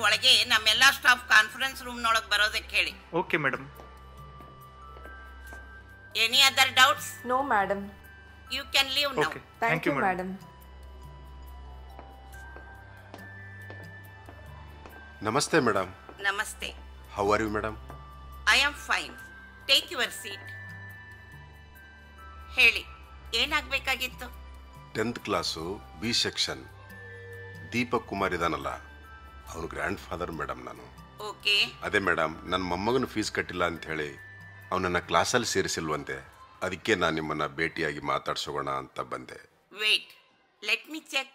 ನೀವು ಒಳಗೆ ನಮ್ಮೆಲ್ಲ ಸ್ಟಾಫ್ ಕಾನ್ಫರೆನ್ಸ್ ರೂಮ್ನೊಳಗೆ ಬರೋದಕ್ಕೆ ಹೇಳಿ okay madam any other doubts No, madam. You can leave now okay Thank, thank you you, madam madam. ನಮಸ್ತೆ ಮೇಡಮ್ ನಮಸ್ತೆ how are you madam I am fine take your seat ಹೇಳಿ ಏನಾಗಬೇಕಾಗಿತ್ತು tenth class B section Deepak Kumar ಇದಾನಲ್ಲ ಅವನು grandfather madam ನಾನು okay ಅದೇ madam ನನ್ನ ಮೊಮ್ಮಗನ ಫೀಸ್ ಕಟ್ಟಿಲ್ಲ ಅಂತ ಹೇಳಿ ಅವನನ್ನ ಕ್ಲಾಸಲ್ಲಿ ಸೇರಿಸಿಲ್ವಂತೆ ಅದಕ್ಕೆ ನಾನು ನಿಮ್ಮನ್ನ ಭೇಟಿಯಾಗಿ ಮಾತಾಡ್ಸೋಣ ಅಂತ ಬಂದೆ wait let me check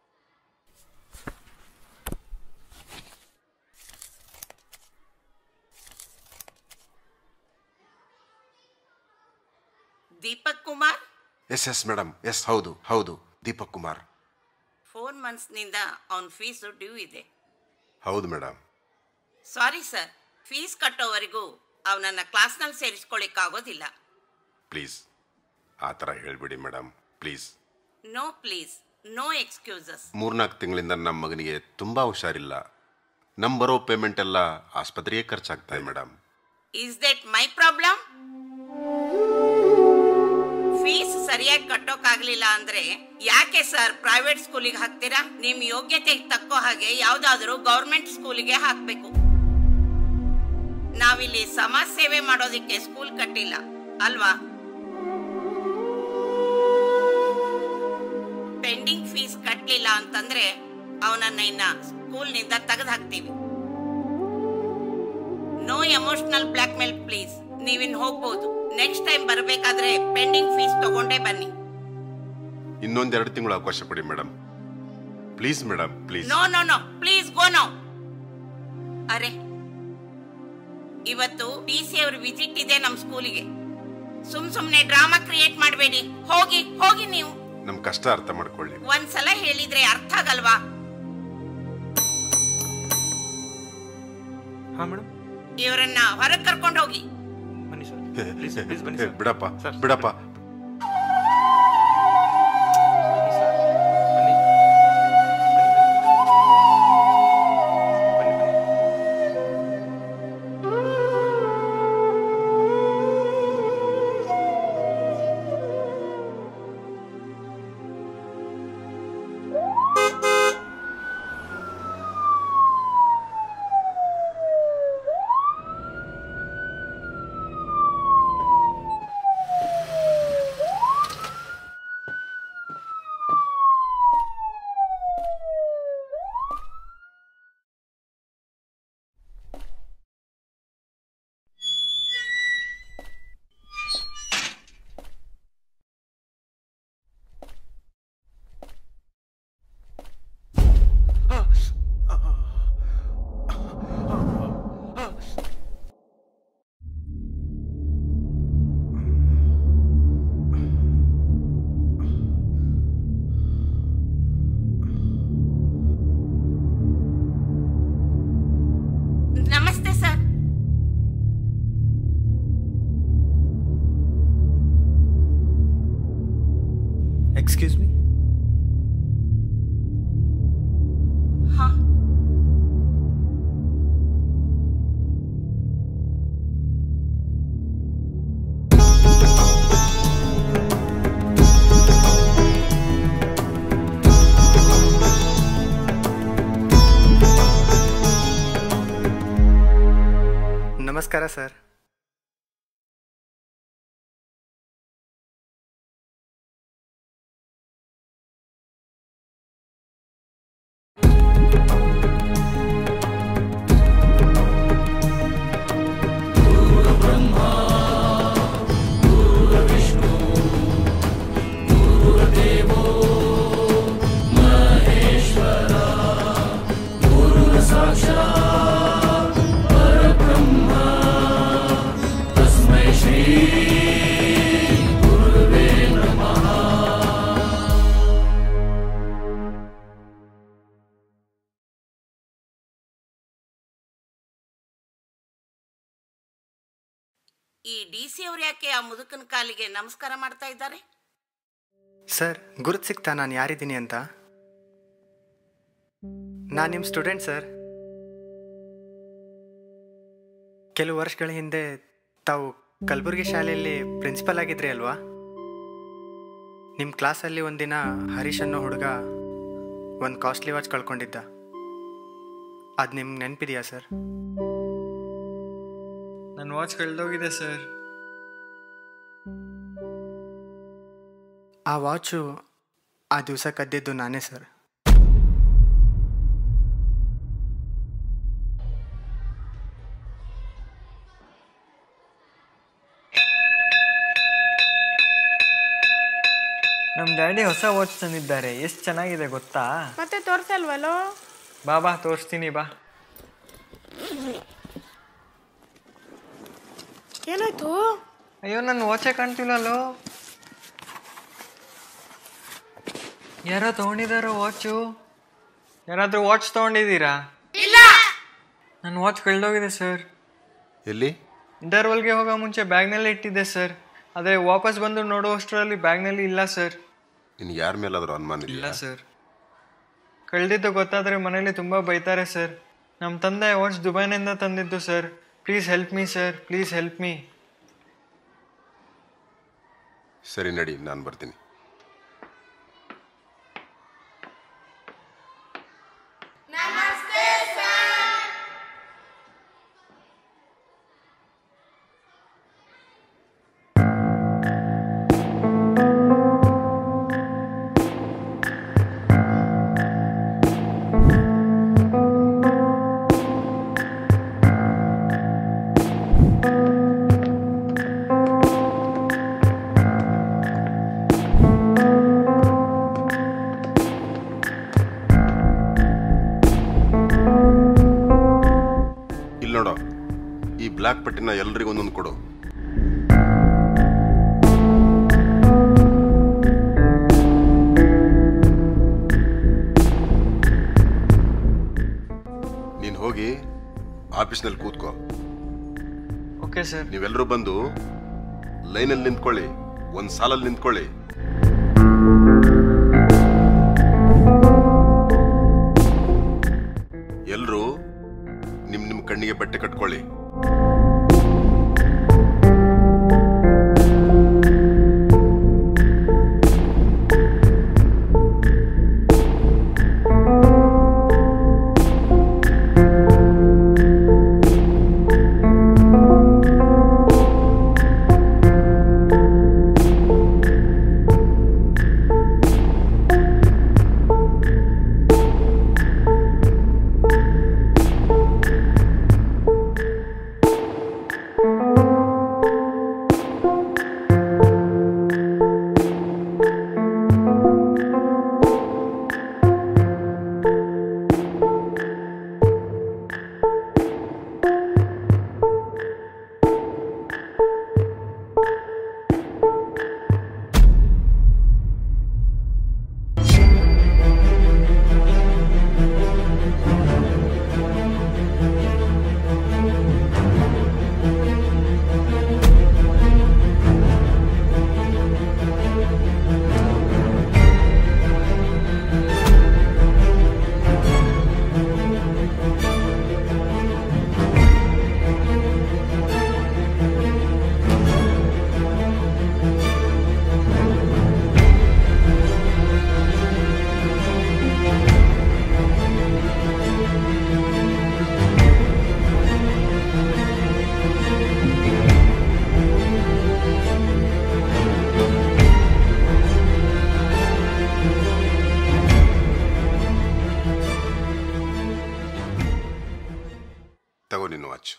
Deepak Kumar yes yes madam yes ಹೌದು ಹೌದು ದೀಪಕ್ ಕುಮಾರ್ ಫೋರ್ ಮಂತ್ಸ್ನಿಂದ ಅವನ ಫೀಸು ಡ್ಯೂ ಇದೆ ಹೌದು ಮೇಡಮ್ ಸಾರಿ ಸರ್ ಫೀಸ್ ಕಟ್ಟೋವರೆಗೂ ಅವನನ್ನು ಕ್ಲಾಸ್ನಲ್ಲಿ ಸೇರಿಸ್ಕೊಳ್ಳಿಕ್ಕಾಗೋದಿಲ್ಲ ಪ್ಲೀಸ್ ಆ ಥರ ಹೇಳ್ಬಿಡಿ madam please no please no excuses ಮೂರ್ನಾಲ್ಕು ತಿಂಗಳಿಂದ ನಮ್ಮ ಮಗನಿಗೆ ತುಂಬ ಹುಷಾರಿಲ್ಲ ನಮ್ಮ ಬರೋ ಪೇಮೆಂಟ್ ಎಲ್ಲ ಆಸ್ಪತ್ರೆಗೆ ಖರ್ಚಾಗ್ತಾ ಇದೆ madam is that my problem fees ಸರಿಯಾಗಿ ಕಟ್ಟೋಕ್ಕಾಗ್ಲಿಲ್ಲ ಅಂದ್ರೆ ಯಾಕೆ ಸರ್ ಪ್ರೈವೇಟ್ ಸ್ಕೂಲಿಗೆ ಹಾಕ್ತೀರಾ ನಿಮ್ ಯೋಗ್ಯತೆಗೆ ತಕ್ಕೋ ಹಾಗೆ ಯಾವ್ದಾದ್ರು ಗೌರ್ಮೆಂಟ್ ಸ್ಕೂಲಿಗೆ ಹಾಕ್ಬೇಕು ನಾವಿಲ್ಲಿ ಸಮಾಜ ಸೇವೆ ಮಾಡೋದಕ್ಕೆ ಸ್ಕೂಲ್ ಕಟ್ಟಿಲ್ಲ ಅಲ್ವಾ ಪೆಂಡಿಂಗ್ ಫೀಸ್ ಕಟ್ಟಲಿಲ್ಲ ಅಂತಂದ್ರೆ ಅವನನ್ನ ಇನ್ನ ಸ್ಕೂಲ್ನಿಂದ ತೆಗೆದು ಹಾಕ್ತೀವಿ no emotional black mail please ನೀವಿನ್ ಹೋಗ್ಬೋದು ನೆಕ್ಸ್ಟ್ ಟೈಮ್ ಬರಬೇಕಾದ್ರೆ ಪೆಂಡಿಂಗ್ ಫೀಸ್ ತಗೊಂಡೇ ಬನ್ನಿ ಇನ್ನೊಂದೆರಡು ತಿಂಗಳು ಅವಕಾಶ ಕೊಡಿ madam please madam please no no no please go no ಅರೆ ಇವತ್ತು ಡಿ ಸಿ ಅವ್ರ ವಿಸಿಟ್ ಇದೆ ನಮ್ ಸ್ಕೂಲಿಗೆ ಸುಮ್ ಸುಮ್ನೆ ಡ್ರಾಮಾ ಕ್ರಿಯೇಟ್ ಮಾಡಬೇಡಿ ಹೋಗಿ ಹೋಗಿ ನೀವು ನಮ್ಮ ಕಷ್ಟ ಅರ್ಥ ಮಾಡ್ಕೊಳ್ಳಿ ಒಂದ್ಸಲ ಹೇಳಿದ್ರೆ ಅರ್ಥ ಆಗಲ್ವಾ ಹಾಂ ಮೇಡಮ್ ಇವರನ್ನ ಹೊರಗೆ ಕರ್ಕೊಂಡು ಹೋಗಿ ಬನ್ನಿ ಸರ್ ಪ್ಲೀಸ್ ಪ್ಲೀಸ್ ಬನ್ನಿ ಏ, ಸರ್ ಬಿಡಪ್ಪ ಸರ್, ಬಿಡಪ್ಪ ಬನ್ನಿ ಸರ್ ಬನ್ನಿ ಬನ್ನಿ ಬನ್ನಿ ಬನ್ನಿ ನಮಸ್ತೆ ಸರ್ ಎಕ್ಸ್ಕ್ಯೂಸ್ ಮೀ ಹಾ ನಮಸ್ಕಾರ ಸರ್ ಈ ಡಿ ಸಿ ಅವ್ರು ಯಾಕೆ ಆ ಮುದುಕನ ಕಾಲಿಗೆ ನಮಸ್ಕಾರ ಮಾಡ್ತಾ ಇದ್ದಾರೆ ಸರ್ ಗುರುತು ಸಿಗ್ತಾ ನಾನು ಯಾರಿದ್ದೀನಿ ಅಂತ ನಾನು ನಿಮ್ಮ ಸ್ಟೂಡೆಂಟ್ ಸರ್ ಕೆಲವು ವರ್ಷಗಳ ಹಿಂದೆ ತಾವು ಕಲಬುರಗಿ ಶಾಲೆಯಲ್ಲಿ ಪ್ರಿನ್ಸಿಪಲ್ ಆಗಿದ್ರಿ ಅಲ್ವಾ ನಿಮ್ಮ ಕ್ಲಾಸಲ್ಲಿ ಒಂದಿನ ಹರೀಶ್ ಅನ್ನೋ ಹುಡುಗ ಒಂದು ಕಾಸ್ಟ್ಲಿ ವಾಚ್ ಕಳ್ಕೊಂಡಿದ್ದ ಅದು ನಿಮ್ಗೆ ನೆನಪಿದೆಯಾ ಸರ್ ನನ್ನ ವಾಚ್ ಕಳೆದೋಗಿದೆ ಸರ್ ಆ ವಾಚು ಆ ದಿವಸ ಕದ್ದಿದ್ದು ನಾನೇ ಸರ್ ನಮ್ಮ ಡ್ಯಾಡಿ ಹೊಸ ವಾಚ್ ತಂದಿದ್ದಾರೆ ಎಷ್ಟು ಚೆನ್ನಾಗಿದೆ ಗೊತ್ತಾ ಮತ್ತೆ ತೋರ್ಸಲ್ವಲ್ಲೋ ಬಾ ಬಾ ತೋರಿಸ್ತೀನಿ ಬಾ ಏನಾಯ್ತು ಅಯ್ಯೋ ನನ್ನ ವಾಚೇ ಕಾಣ್ತಿಲ್ಲಲ್ಲೋ ಯಾರೋ ತಗೊಂಡಿದಾರೋ ವಾಚು ಯಾರಾದರೂ ವಾಚ್ ತಗೊಂಡಿದ್ದೀರಾ ನನ್ನ ವಾಚ್ ಕಳೆದೋಗಿದೆ ಸರ್ ಎಲ್ಲಿ ಇಂಟರ್ವಲ್ಗೆ ಹೋಗೋ ಮುಂಚೆ ಬ್ಯಾಗ್ನಲ್ಲಿ ಇಟ್ಟಿದ್ದೆ ಸರ್ ಆದರೆ ವಾಪಸ್ ಬಂದು ನೋಡುವಷ್ಟರಲ್ಲಿ ಬ್ಯಾಗ್ನಲ್ಲಿ ಇಲ್ಲ ಸರ್ ನಿನ್ಗೆ ಯಾರ ಮೇಲಾದರೂ ಅನುಮಾನ ಇಲ್ಲ ಇಲ್ಲ ಸರ್ ಕಳೆದಿದ್ದು ಗೊತ್ತಾದರೆ ಮನೇಲಿ ತುಂಬ ಬೈತಾರೆ ಸರ್ ನಮ್ಮ ತಂದೆ ವಾಚ್ ದುಬೈನಿಂದ ತಂದಿದ್ದು sir please help me sir please help me ಸರಿ ನಡಿ ನಾನು ಬರ್ತೀನಿ ಇಲ್ಲಿ ನೋಡೋ ಈ ಬ್ಲ್ಯಾಕ್ ಪಟ್ಟಿನ ಎಲ್ರಿಗೂ ಒಂದೊಂದು ಕೊಡು ನೀನು ಹೋಗಿ ಆಫೀಸ್ನಲ್ಲಿ ಕೂತ್ಕೋ ಓಕೆ ಸರ್ ನೀವೆಲ್ಲರೂ ಬಂದು ಲೈನಲ್ಲಿ ನಿಂತ್ಕೊಳ್ಳಿ ಒಂದು ಸಾಲಲ್ಲಿ ನಿಂತ್ಕೊಳ್ಳಿ ಎಲ್ಲರೂ ನಿಮ್ ನಿಮ್ ಕಣ್ಣಿಗೆ ಬಟ್ಟೆ ಕಟ್ಕೊಳ್ಳಿ ತಗೋ ನಿನ್ನ watch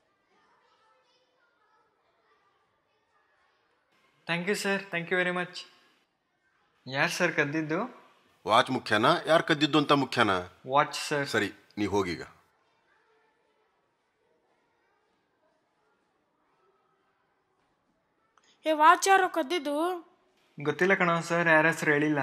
thank you sir thank you very much ಯಾರು ಸರ್ ಕದ್ದಿದ್ದು ವಾಚ್ ಮುಖ್ಯನಾ ಯಾರು ಕದ್ದಿದ್ದು ಅಂತ ಮುಖ್ಯನಾ ವಾಚ್ ಸರ್ ಸರಿ ನೀ ಹೋಗೀಗ ಏ ವಾಚ್ ಯಾರೋ ಕದ್ದಿದ್ದು ಗೊತ್ತಿಲ್ಲ ಕಣೋ ಸರ್ ಯಾರ ಹೆಸರು ಹೇಳಿಲ್ಲ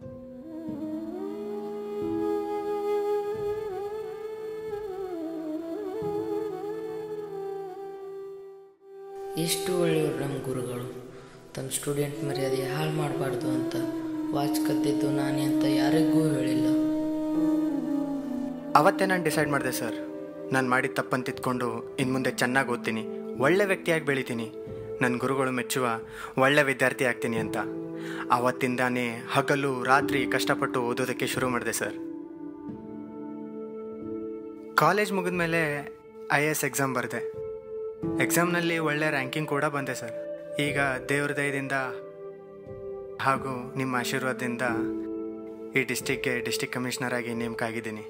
ಎಷ್ಟು ಒಳ್ಳೆಯವರು ನಮ್ಮ ಗುರುಗಳು ತನ್ನ ಸ್ಟೂಡೆಂಟ್ ಮರ್ಯಾದೆ ಹಾಳು ಮಾಡಬಾರ್ದು ಅಂತ ವಾಚ್ ಕದ್ದಿದ್ದು ನಾನೇ ಅಂತ ಯಾರಿಗೂ ಹೇಳಿಲ್ಲ ಅವತ್ತೇ ನಾನು ಡಿಸೈಡ್ ಮಾಡಿದೆ ಸರ್ ನಾನು ಮಾಡಿದ ತಪ್ಪನ್ನು ತಿದ್ಕೊಂಡು ಇನ್ನು ಮುಂದೆ ಚೆನ್ನಾಗಿ ಓದ್ತೀನಿ ಒಳ್ಳೆ ವ್ಯಕ್ತಿಯಾಗಿ ಬೆಳಿತೀನಿ ನನ್ನ ಗುರುಗಳು ಮೆಚ್ಚುವ ಒಳ್ಳೆ ವಿದ್ಯಾರ್ಥಿ ಆಗ್ತೀನಿ ಅಂತ ಆವತ್ತಿಂದಾನೇ ಹಗಲು ರಾತ್ರಿ ಕಷ್ಟಪಟ್ಟು ಓದೋದಕ್ಕೆ ಶುರು ಮಾಡಿದೆ ಸರ್ ಕಾಲೇಜ್ ಮುಗಿದ ಮೇಲೆ ಐ ಎ ಎಸ್ ಎಕ್ಸಾಮ್ ಬರೆದೆ ಎಕ್ಸಾಮ್ನಲ್ಲಿ ಒಳ್ಳೆ ರ್ಯಾಂಕಿಂಗ್ ಕೂಡ ಬಂದೆ ಸರ್ ಈಗ ದೇವ್ರ ದಯದಿಂದ ಹಾಗೂ ನಿಮ್ಮ ಆಶೀರ್ವಾದದಿಂದ ಈ ಡಿಸ್ಟಿಕ್ಗೆ ಡಿಸ್ಟಿಕ್ ಕಮಿಷನರ್ ಆಗಿ ನೇಮಕ ಆಗಿದ್ದೀನಿ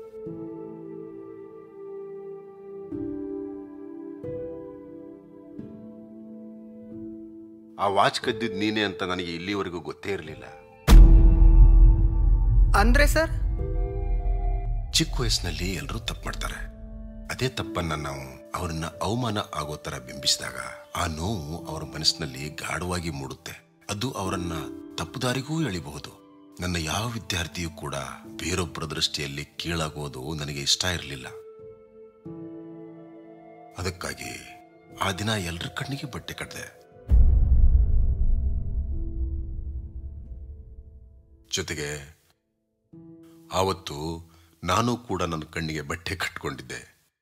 ಆ ವಾಚ್ ಕದ್ದಿದ್ದು ನೀನೇ ಅಂತ ನನಗೆ ಇಲ್ಲಿವರೆಗೂ ಗೊತ್ತೇ ಇರಲಿಲ್ಲ ಅಂದರೆ ಸರ್ ಚಿಕ್ಕ ವಯಸ್ಸಿನಲ್ಲಿ ಎಲ್ಲರೂ ತಪ್ಪು ಮಾಡ್ತಾರೆ ಅದೇ ತಪ್ಪನ್ನ ನಾವು ಅವ್ರನ್ನ ಅವಮಾನ ಆಗೋ ಥರ ಬಿಂಬಿಸಿದಾಗ ಆ ನೋವು ಅವರ ಮನಸ್ಸಿನಲ್ಲಿ ಗಾಢವಾಗಿ ಮೂಡುತ್ತೆ ಅದು ಅವರನ್ನ ತಪ್ಪು ದಾರಿಗೂ ಎಳಿಬಹುದು ನನ್ನ ಯಾವ ವಿದ್ಯಾರ್ಥಿಯೂ ಕೂಡ ಬೇರೊಬ್ಬರ ದೃಷ್ಟಿಯಲ್ಲಿ ಕೀಳಾಗೋದು ನನಗೆ ಇಷ್ಟ ಇರಲಿಲ್ಲ ಅದಕ್ಕಾಗಿ ಆ ದಿನ ಎಲ್ಲರ ಕಣ್ಣಿಗೆ ಬಟ್ಟೆ ಕಟ್ಟಿದೆ ಜೊತೆಗೆ ಆವತ್ತು ನಾನು ಕೂಡ ನನ್ನ ಕಣ್ಣಿಗೆ ಬಟ್ಟೆ ಕಟ್ಕೊಂಡಿದ್ದೆ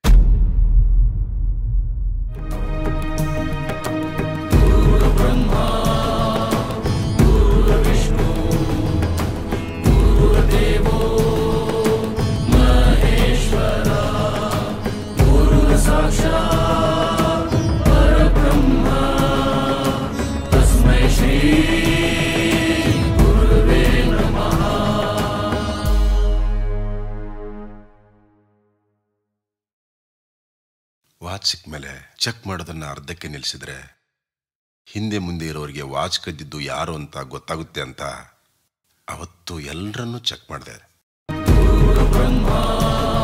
ವಾಚ್ ಸಿಕ್ಕ ಮೇಲೆ ಚೆಕ್ ಮಾಡೋದನ್ನ ಅರ್ಧಕ್ಕೆ ನಿಲ್ಲಿಸಿದ್ರೆ ಹಿಂದೆ ಮುಂದೆ ಇರೋರಿಗೆ ವಾಚ್ ಕದ್ದಿದ್ದು ಯಾರು ಅಂತ ಗೊತ್ತಾಗುತ್ತೆ ಅಂತ ಅವತ್ತು ಎಲ್ಲರನ್ನೂ ಚೆಕ್ ಮಾಡಿದೆ